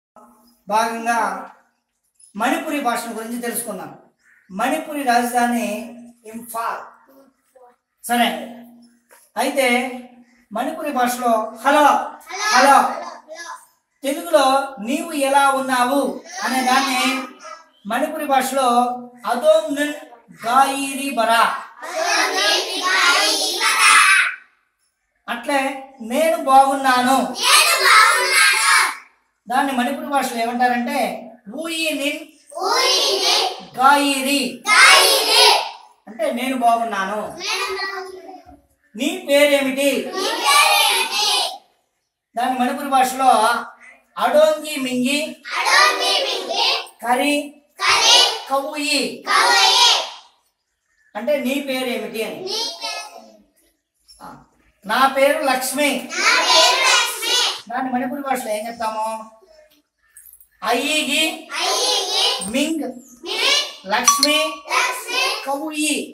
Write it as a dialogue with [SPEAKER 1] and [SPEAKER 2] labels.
[SPEAKER 1] భాగంగా మణిపురి భాష గురించి తెలుసుకున్నాం మణిపురి రాజధాని ఇంఫాల్ సరే అయితే మణిపురి భాషలో హలో హలో తెలుగులో నీవు ఎలా ఉన్నావు అనే దాన్ని మణిపురి భాషలో అదోమ్ నిన్ గాయిరి బరా అట్లే నేను బాగున్నాను దాన్ని మణిపురి భాషలో ఏమంటారంటే ఊయి నిన్ గాయిరి అంటే నేను బాగున్నాను నీ పేరేమిటి దాని మణిపురి భాషలో అడోంగి మింగి కరి కవుయి అంటే నీ పేరేమిటి అని ఆ, నా పేరు లక్ష్మి దాన్ని మణిపురి భాషలో ఏం చెప్తాము అయ్యిగి మింగ్ లక్ష్మి కవుయి